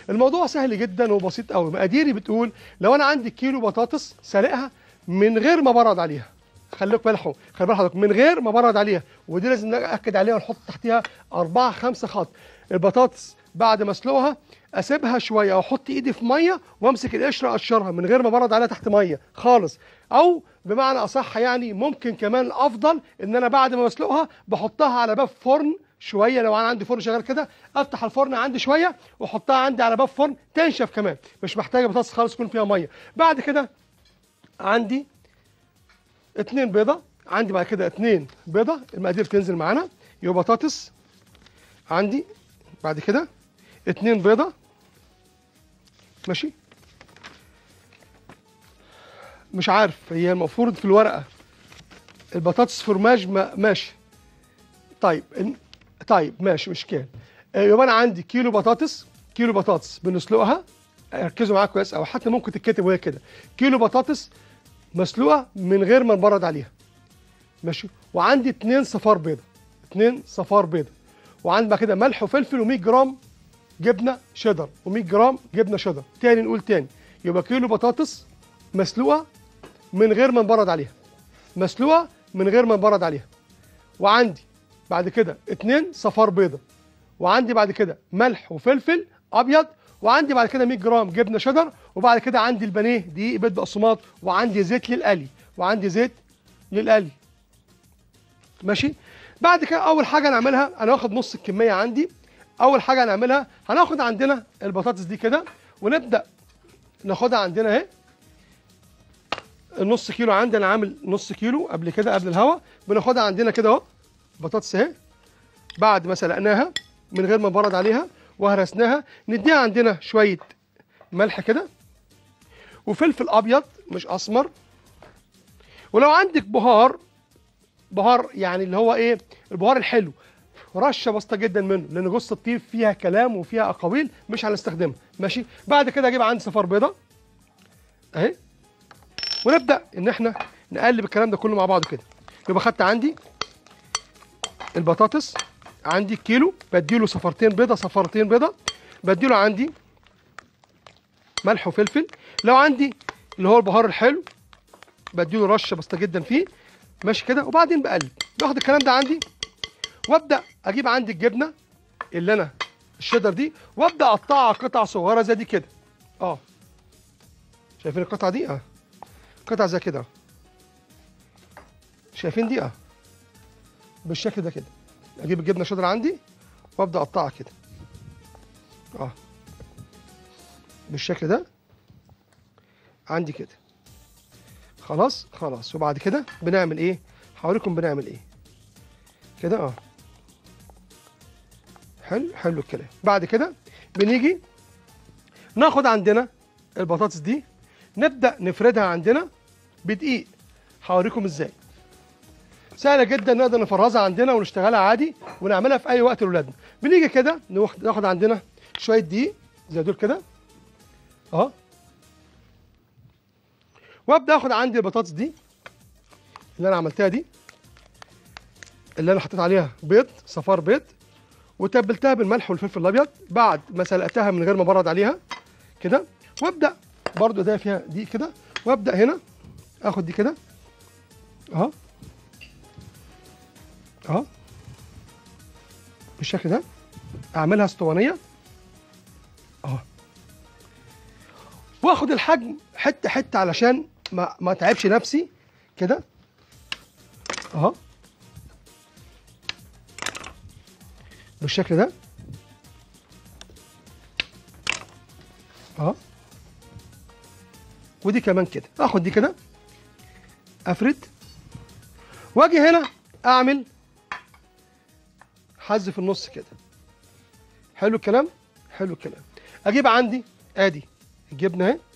الموضوع سهل جدا وبسيط قوي مقاديري بتقول لو انا عندي كيلو بطاطس سالقها من غير ما برد عليها خليك بالكم خلي بال حضرتك من غير ما برد عليها ودي لازم ناكد عليها ونحط تحتها أربعة خمسة خط البطاطس بعد ما اسلقها اسيبها شويه او احط ايدي في ميه وامسك القشره اقشرها من غير ما برد عليها تحت ميه خالص او بمعنى اصح يعني ممكن كمان افضل ان انا بعد ما بسلقها بحطها على باب فرن شويه لو انا عندي فرن شغال كده افتح الفرن عندي شويه واحطها عندي على باب فرن تنشف كمان مش محتاجه بطاطس خالص يكون فيها ميه بعد كده عندي اتنين بيضه عندي بعد كده اتنين بيضه المقادير تنزل معانا يبقى بطاطس عندي بعد كده اتنين بيضه ماشي مش عارف هي المفروض في الورقه البطاطس فورماج ما ماشي طيب إن- طيب ماشي مش كان يبقى انا عندي كيلو بطاطس كيلو بطاطس بنسلقها ركزوا معايا كويس او حتى ممكن تتكتب وهي كده كيلو بطاطس مسلوقه من غير ما نبرد عليها ماشي وعندي اتنين صفار بيضه اتنين صفار بيضه وعندي بعد كده ملح وفلفل و100 جرام جبنه شيدر و100 جرام جبنه شيدر تاني نقول تاني يبقى كيلو بطاطس مسلوقه من غير ما نبرد عليها مسلوقه من غير ما نبرد عليها وعندي بعد كده اتنين صفار بيضه وعندي بعد كده ملح وفلفل ابيض وعندي بعد كده 100 جرام جبنه شيدر وبعد كده عندي البانيه دي بيض بقسماط وعندي زيت للقلي وعندي زيت للقلي ماشي بعد كده اول حاجه نعملها انا واخد نص الكميه عندي اول حاجه هنعملها هناخد عندنا البطاطس دي كده ونبدا ناخدها عندنا اهي النص كيلو عندي انا عامل نص كيلو قبل كده قبل الهوا بناخدها عندنا كده اهو بطاطس اهي بعد ما سلقناها من غير ما نبرد عليها وهرسناها نديها عندنا شويه ملح كده وفلفل ابيض مش اسمر ولو عندك بهار بهار يعني اللي هو ايه البهار الحلو رشه بسيطه جدا منه لان جوز الطيب فيها كلام وفيها اقاويل مش هنستخدمها ماشي بعد كده اجيب عندي صفار بيضه اهي ونبدا ان احنا نقلب الكلام ده كله مع بعضه كده يبقى خدت عندي البطاطس عندي كيلو بديله صفارتين بيضه صفارتين بيضه بديله عندي ملح وفلفل لو عندي اللي هو البهار الحلو بديله رشه بسيطه جدا فيه ماشي كده وبعدين بقلب باخد الكلام ده عندي وابدا اجيب عندي الجبنه اللي انا الشيدر دي وابدا اقطعها قطع صغيره زي دي كده اه شايفين القطعه دي اه قطع زي كده اه شايفين دي اه بالشكل ده كده اجيب الجبنه شيدر عندي وابدا اقطعها كده اه بالشكل ده عندي كده خلاص خلاص وبعد كده بنعمل ايه هوريكم بنعمل ايه كده اه حلو حلو الكلام بعد كده بنيجي ناخد عندنا البطاطس دي نبدا نفردها عندنا بدقيق هوريكم ازاي سهله جدا نقدر نفرزها عندنا ونشتغلها عادي ونعملها في اي وقت لاولادنا بنيجي كده ناخد ناخد عندنا شويه دقيق زي دول كده اهو وابدا اخد عندي البطاطس دي اللي انا عملتها دي اللي انا حطيت عليها بيض صفار بيض وتبلتها بالملح والفلفل الابيض بعد ما سلقتها من غير ما برد عليها كده وابدا برضو ده فيها دي كده وابدا هنا اخد دي كده اهو اهو بالشكل ده اعملها اسطوانيه اهو واخد الحجم حته حته علشان ما ما اتعبش نفسي كده اهو بالشكل ده اهو ودي كمان كده اخد دي كده افرد واجي هنا اعمل حز في النص كده حلو الكلام حلو الكلام اجيب عندي ادي الجبنه اهي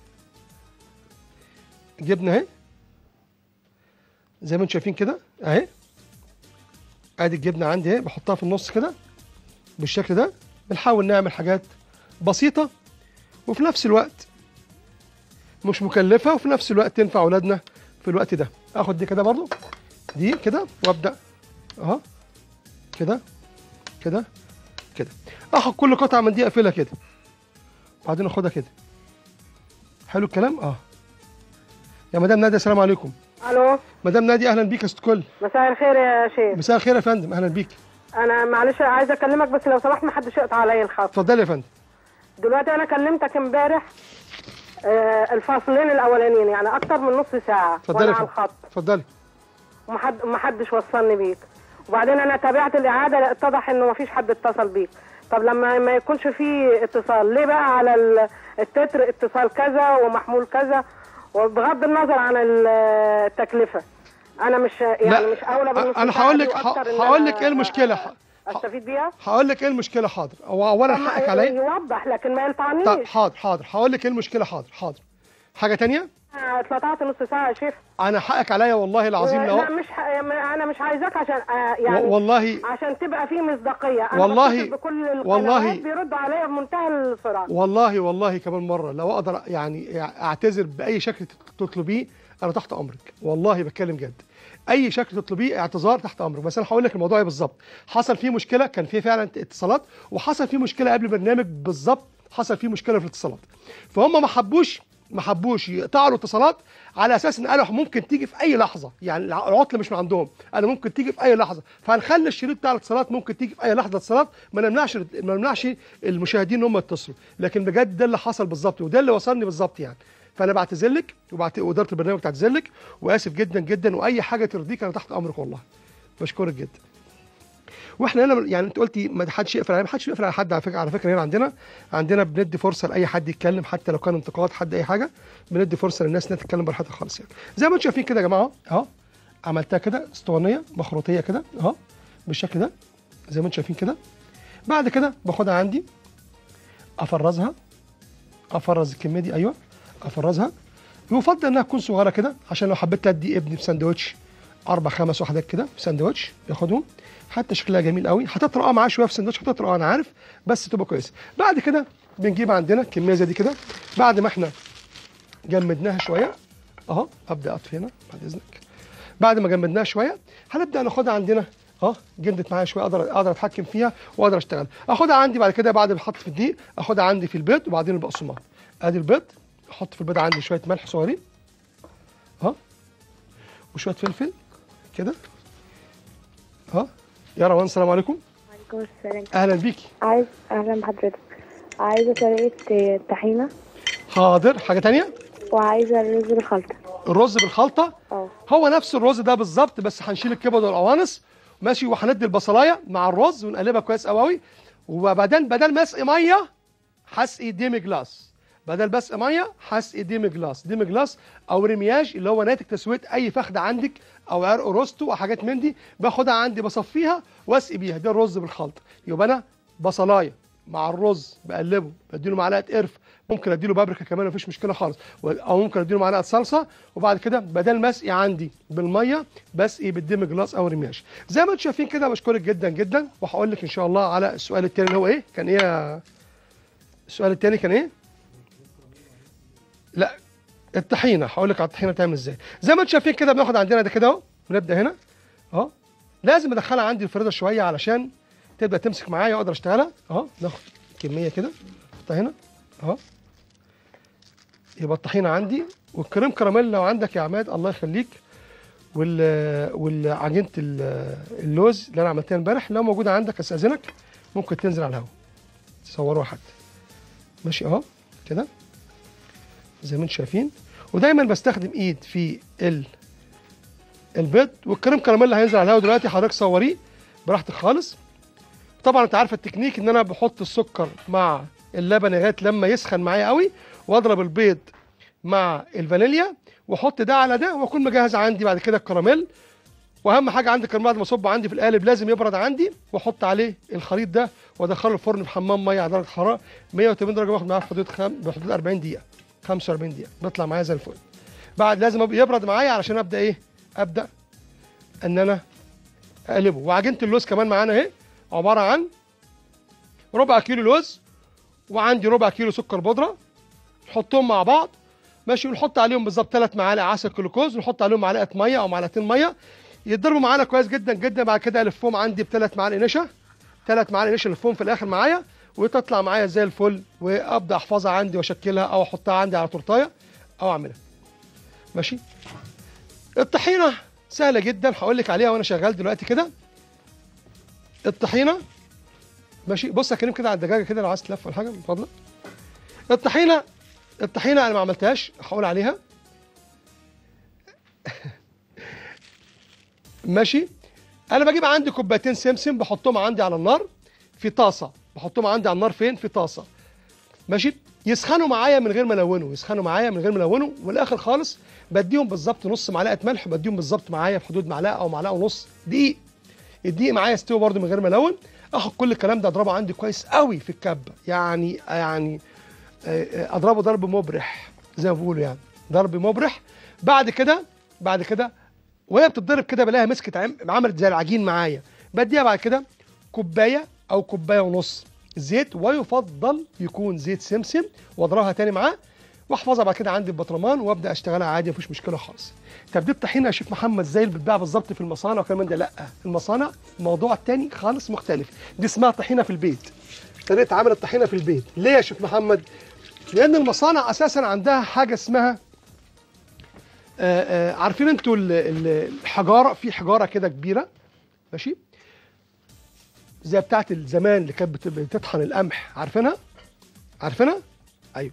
الجبنه اهي زي ما انتم شايفين كده اهي ادي الجبنه عندي اهي بحطها في النص كده بالشكل ده بنحاول نعمل حاجات بسيطه وفي نفس الوقت مش مكلفه وفي نفس الوقت تنفع اولادنا في الوقت ده اخد دي كده برضو دي كده وابدا اهو كده كده كده اخد كل قطعه من دي اقفلها كده وبعدين اخدها كده حلو الكلام اه يا مدام ناديه السلام عليكم الو مدام ناديه اهلا بيك يا ست كل مساء الخير يا شيخ مساء الخير يا فندم اهلا بيك انا معلش عايزه اكلمك بس لو سمحت ما حدش يقطع عليا الخط اتفضلي يا فندم دلوقتي انا كلمتك امبارح آه الفاصلين الاولانيين يعني اكتر من نص ساعه اتفضلي وانا يا على فندم الخط اتفضلي ومحد محدش وصلني بيك وبعدين انا تابعت الاعاده لا اتضح انه مفيش حد اتصل بيك طب لما ما يكونش في اتصال ليه بقى على ال- التتر اتصال كذا ومحمول كذا وبغض النظر عن ال- التكلفه انا مش يعني مش اولى بالنص انا ساعة هقول دي لك وأكتر إن هقول أنا لك ايه المشكله ح- استفيد بيها هقول لك ايه المشكله حاضر هو اولا طب ما حقك عليا يوضح لكن ما طب يلطعنيش حاضر حاضر هقول لك ايه المشكله حاضر حاضر حاجه تانية أنا اتلطعت نص ساعه يا شيخ انا حقك عليا والله العظيم لا لو مش ح... انا مش عايزاك عشان آه، يعني والله عشان تبقى في مصداقيه انا والله- بتصل بكل القنوات والله- بيردوا عليا بمنتهى السرعه والله والله كمان مره لو اقدر يعني اعتذر باي شكل تطلبيه انا تحت امرك والله بتكلم جد اي شكل تطلبيه اعتذار تحت امرك بس انا هقول لك الموضوع ايه بالظبط حصل فيه مشكله كان فيه فعلا اتصالات وحصل فيه مشكله قبل البرنامج بالظبط حصل فيه مشكله في الاتصالات فهم ما حبوش ما حبوش يقطعوا الاتصالات على اساس ان قالوا ممكن تيجي في اي لحظه يعني العطل مش من عندهم قالوا ممكن تيجي في اي لحظه فهنخلي الشريط بتاع الاتصالات ممكن تيجي في اي لحظه اتصالات ما نمنعش ما نمنعش المشاهدين ان هم يتصلوا لكن بجد ده اللي حصل بالظبط وده اللي وصلني بالظبط يعني فانا بعتذر لك وبعت... واداره البرنامج بتعتذر لك واسف جدا جدا واي حاجه ترضيك انا تحت امرك والله بشكرك جدا واحنا هنا يعني انت قلتي ما حدش يقفل على ما حدش يقفل على حد على فكره على فكره هنا عندنا عندنا بندي فرصه لاي حد يتكلم حتى لو كان انتقاد حد اي حاجه بندي فرصه للناس انها تتكلم براحتها خالص يعني زي ما انتم شايفين كده يا جماعه اهو عملتها كده اسطوانيه مخروطيه كده اهو بالشكل ده زي ما انتم شايفين كده بعد كده باخدها عندي افرزها افرز الكميه دي ايوه افرزها يفضل انها تكون صغيره كده عشان لو حبيت ادي ابني في ساندوتش اربع خمس وحدات كده في ساندوتش ياخدهم حتى شكلها جميل قوي هتطرقها معاه شويه في ساندوتش هتطرقها انا عارف بس تبقى كويسه بعد كده بنجيب عندنا كميه زي دي كده بعد ما احنا جمدناها شويه اهو ابدا اطفي هنا بعد اذنك بعد ما جمدناها شويه هنبدا ناخدها عندنا اه جمدت معايا شويه اقدر اقدر اتحكم فيها واقدر اشتغل اخدها عندي بعد كده بعد ما احط في الدقيق اخدها عندي في البيض وبعدين البقسماط ادي البيض احط في البيض عندي شويه ملح صغيرين اه وشويه فلفل كده اه يا روان السلام عليكم وعليكم السلام اهلا بيكي عايز اهلا بحضرتك عايزه طريقه طحينه حاضر حاجه تانية وعايزه الرز بالخلطه الرز بالخلطه اه هو نفس الرز ده بالظبط بس هنشيل الكبد والقوانص ماشي وهندي البصلايه مع الرز ونقلبها كويس قوي قوي وبعدين بدل ما اسقي ميه هسقي ديمي جلاس بدل بس ميه هسقي ديمي جلاس ديمي جلاس او رمياج اللي هو ناتج تسويه اي فخده عندك او عرق روستو او حاجات من دي باخدها عندي بصفيها واسقي بيها ده الرز بالخلطه يبقى انا بصلايه مع الرز بقلبه بديله معلقه قرف ممكن اديله بابريكا كمان مفيش مشكله خالص و- او ممكن اديله معلقه صلصه وبعد كده بدل ما اسقي عندي بالميه بسقي بالديم جلاس او رمياش زي ما انتم شايفين كده بشكرك جدا جدا وهقول لك ان شاء الله على السؤال التاني اللي هو ايه كان ايه يا- السؤال التاني كان ايه لا الطحينه هقول لك على الطحينه بتعمل ازاي زي ما انتم شايفين كده بناخد عندنا ده كده اهو ونبدا هنا اهو لازم ادخلها عندي الفريزر شويه علشان تبدا تمسك معايا واقدر اشتغلها اهو ناخد كميه كده نحطها هنا اهو يبقى الطحينه عندي والكريم كراميل لو عندك يا عماد الله يخليك وال والعجينه ال- اللوز اللي انا عملتها امبارح لو موجوده عندك استاذنك ممكن تنزل على الهواء تصوروها حتى ماشي اهو كده زي ما انتم شايفين ودايما بستخدم ايد في ال البيض والكريم كراميل اللي هينزل على الهواء دلوقتي حضرتك صوريه براحتك خالص طبعا انت عارفه التكنيك ان انا بحط السكر مع اللبن لغايه لما يسخن معايا قوي واضرب البيض مع الفانيليا واحط ده على ده واكون مجهز عندي بعد كده الكراميل واهم حاجه عندي الكراميل بعد ما اصبه عندي في القالب لازم يبرد عندي واحط عليه الخليط ده وادخله الفرن في حمام ميه على درجه حراره 180 درجه باخد معاه في حدود خم... بحدود 40 دقيقه 45 دقيقه بيطلع معايا زي الفل بعد لازم أب- يبرد معايا علشان ابدا ايه ابدا ان انا اقلبه وعجينه اللوز كمان معانا اهي عباره عن ربع كيلو لوز وعندي ربع كيلو سكر بودره نحطهم مع بعض ماشي ونحط عليهم بالظبط ثلاث معالق عسل جلوكوز ونحط عليهم معلقه ميه او معلقتين ميه يتضربوا معانا كويس جدا جدا بعد كده الفهم عندي بثلاث معالق نشا ثلاث معالق نشا الفهم في الاخر معايا وتطلع معايا زي الفل وابدا احفظها عندي واشكلها او احطها عندي على تورتايه او اعملها ماشي الطحينه سهله جدا هقول لك عليها وانا شغال دلوقتي كده الطحينه ماشي بص يا كريم كده على الدجاجه كده لو عايز تلف ولا حاجه من فضلك الطحينه الطحينه انا ما عملتهاش هقول عليها ماشي انا بجيب عندي كوبايتين سمسم بحطهم عندي على النار في طاسه بحطهم عندي على النار فين في طاسه ماشي يسخنوا معايا من غير ما الونوا يسخنوا معايا من غير ما الونوا والاخر خالص بديهم بالظبط نص معلقه ملح بديهم بالظبط معايا في حدود معلقه او معلقه ونص دقيق الدقيق معايا يستوي برده من غير ما الون اخد كل الكلام ده اضربه عندي كويس قوي في الكبه يعني يعني آه، آه، اضربه ضرب مبرح زي ما بيقولوا يعني ضرب مبرح بعد كده بعد كده وهي بتتضرب كده بلاقيها مسكت عم- عملت زي العجين معايا بديها بعد كده كوبايه او كوبايه ونص زيت ويفضل يكون زيت سمسم واضربها تاني معاه واحفظها بعد كده عندي البطرمان وابدا اشتغلها عادي مفيش مشكله خالص طب دي الطحينه يا شيخ محمد زي اللي بتباع بالظبط في المصانع وكمان ده لا المصانع موضوع تاني خالص مختلف دي اسمها طحينه في البيت طريقه عمل الطحينه في البيت ليه يا شيخ محمد لان المصانع اساسا عندها حاجه اسمها آه، آه، عارفين انتوا ال- ال- الحجاره في حجاره كده كبيره ماشي زي بتاعت الزمان اللي كانت بت- بتطحن القمح عارفينها عارفينها ايوه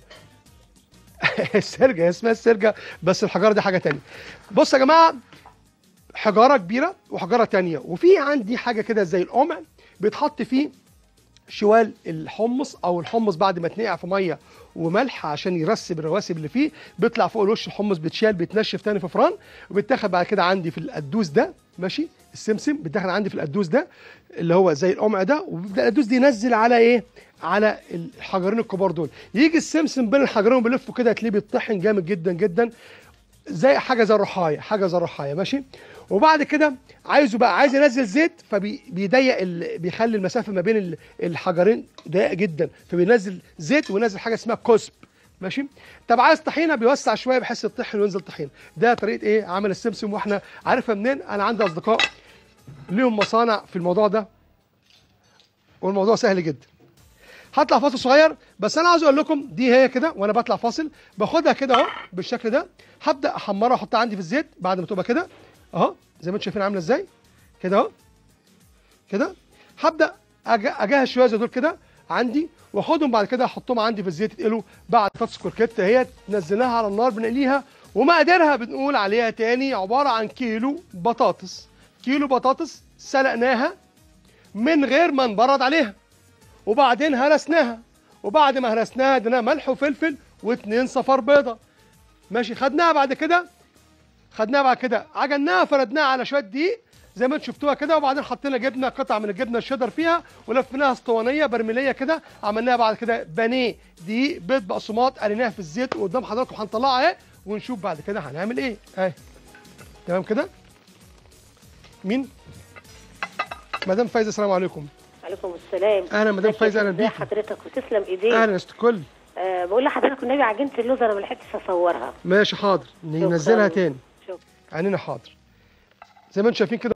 السرجه هي اسمها السرجه بس الحجاره دي حاجه تانية بص يا جماعه حجاره كبيره وحجاره تانية وفي عندي حاجه كده زي القمع بيتحط فيه شوال الحمص او الحمص بعد ما تنقع في ميه وملح عشان يرسب الرواسب اللي فيه بيطلع فوق الوش الحمص بيتشال بيتنشف تاني في فران وبيتاخد بعد كده عندي في القدوس ده ماشي السمسم بيتاخد عندي في القدوس ده اللي هو زي القمع ده وبيبدا القدوس دي ينزل على ايه على الحجرين الكبار دول يجي السمسم بين الحجرين بيلفوا كده تلاقيه بيطحن جامد جدا جدا زي حاجه زي الرحايه حاجه زي الرحايه ماشي وبعد كده عايزه بقى عايز ينزل زيت فبيضيق ال... بيخلي المسافه ما بين ال- الحجرين ضيقه جدا فبينزل زيت وينزل حاجه اسمها كسب ماشي طب عايز طحينه بيوسع شويه بحيث يطحن وينزل طحينه ده طريقه ايه عمل السمسم واحنا عارفها منين انا عندي اصدقاء ليهم مصانع في الموضوع ده والموضوع سهل جدا هطلع فاصل صغير بس انا عاوز اقول لكم دي هي كده وانا بطلع فاصل باخدها كده اهو بالشكل ده هبدا احمرها واحطها عندي في الزيت بعد ما تبقى كده اهو زي ما انتم شايفين عامله ازاي كده اهو كده هبدا أج- اجهز شويه زي دول كده عندي واخدهم بعد كده احطهم عندي في الزيت يتقلوا بعد تاتس كوركيت هي نزلناها على النار بنقليها ومقاديرها بنقول عليها تاني عباره عن كيلو بطاطس كيلو بطاطس سلقناها من غير ما نبرد عليها وبعدين هرسناها وبعد ما هرسناها اديناها ملح وفلفل واتنين صفار بيضه ماشي خدناها بعد كده خدناها بعد كده عجناها فردناها على شويه دقيق زي ما انتم شفتوها كده وبعدين حطينا جبنه قطع من الجبنه الشيدر فيها ولفيناها اسطوانيه برميليه كده عملناها بعد كده بانيه دقيق بيض بقسماط قليناها في الزيت وقدام حضراتكم هنطلعها اهي ونشوف بعد كده هنعمل ايه اهي تمام كده مين مدام فايزه السلام عليكم عليكم السلام أهلا مدام ازيك فايزة، يا أهلا ازي بيكي. حضرتك وتسلم ايديك اهلا يا ست كل آه بقول لحضرتك والنبي عجينه اللوز انا ما لحقتش اصورها ماشي حاضر ننزلها تاني شكرا عينينا حاضر زي ما انتم شايفين كده